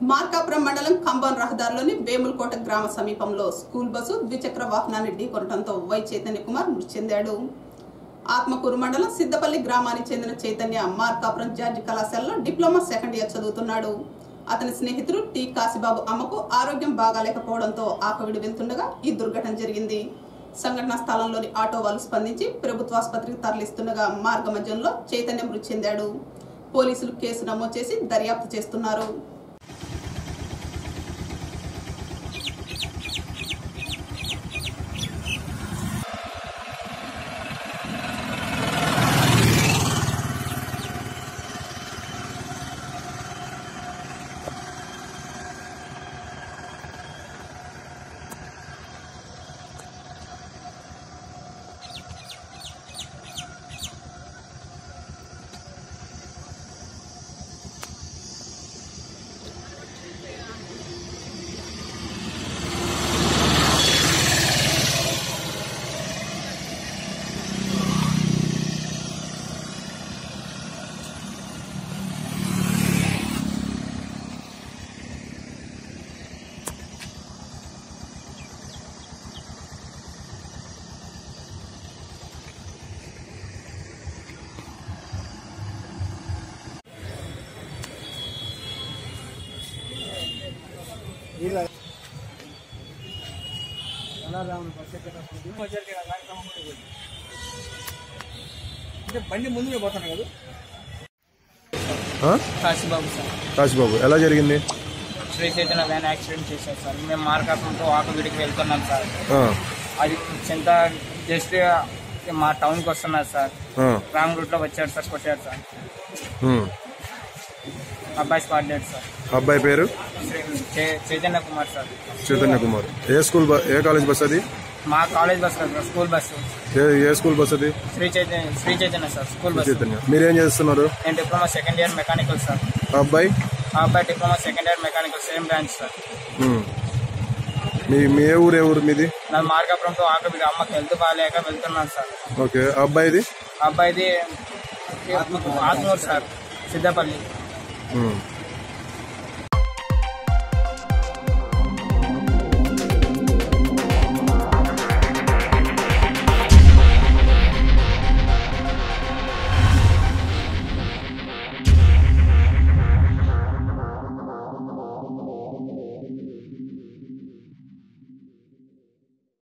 మార్కాపురం మండలం కంబన్ రహదారిలోని వేములకోట గ్రామ సమీపంలో స్కూల్ బస్సు ద్విచక్ర వాహనాన్ని ఢీకొనడంతో వై చైతన్య కుమార్ మృతి చెందాడు ఆత్మకూరు మండలం సిద్దపల్లి గ్రామానికి చెందిన చైతన్య మార్కాపురం జార్జి కళాశాలలో డిప్లొమా సెకండ్ ఇయర్ చదువుతున్నాడు అతని స్నేహితుడు టి కాశీబాబు అమ్మకు ఆరోగ్యం బాగాలేకపోవడంతో ఆకవిడి వెళ్తుండగా ఈ దుర్ఘటన జరిగింది సంఘటనా స్థలంలోని ఆటో వాళ్ళు స్పందించి ప్రభుత్వాసుపత్రికి తరలిస్తుండగా మార్గ మధ్యంలో చైతన్య మృతి చెందాడు పోలీసులు కేసు నమోదు చేసి దర్యాప్తు చేస్తున్నారు అంటే బండి ముందుకు పోతాను కదా ఆ? కాశీబాబు సార్ కాశీబాబు ఎలా జరిగింది శ్రీ చైతన్య వ్యాన్ యాక్సిడెంట్ చేశారు సార్ మేము మార్కాపురంతో ఆకవిడికి వెళ్తున్నాం సార్ ఆ, అది చింత జస్ట్ మా టౌన్కి వస్తున్నారు సార్ ఆ, రాంగ్ రూట్లో వచ్చాడు సార్ కొట్టాడు సార్ ఉమ్. అబ్బాయి స్పాట్ డెడ్ సార్ అబ్బాయి పేరు శ్రీ చై- చైతన్య కుమార్ సార్ చైతన్య కుమార్ ఏ స్కూల్ బ- ఏ కాలేజ్ బస్ అది మా కాలేజ్ బస్ కదా సార్ స్కూల్ బస్సు ఏ ఏ స్కూల్ బస్ అది Sri Chaitanya Sri Chaitanya sir school bus Chaitanya మీరేం చేస్తున్నారు నేను diploma second year mechanical sir ఆ అబ్బాయి ఆ అబ్బాయి diploma second year mechanical same branch sir ఉమ్. మీ మీ ఏ ఊరు ఏ ఊరు మీది నా మార్కాపురంతో ఆకవిడి అమ్మకి హెల్త్ బాగాలేక వెళ్తున్నాను సార్ ఓకే ఆ అబ్బాయిది ఆ అబ్బాయిది ఆత్మూరు సార్ సిద్ధపల్లి ఉమ్.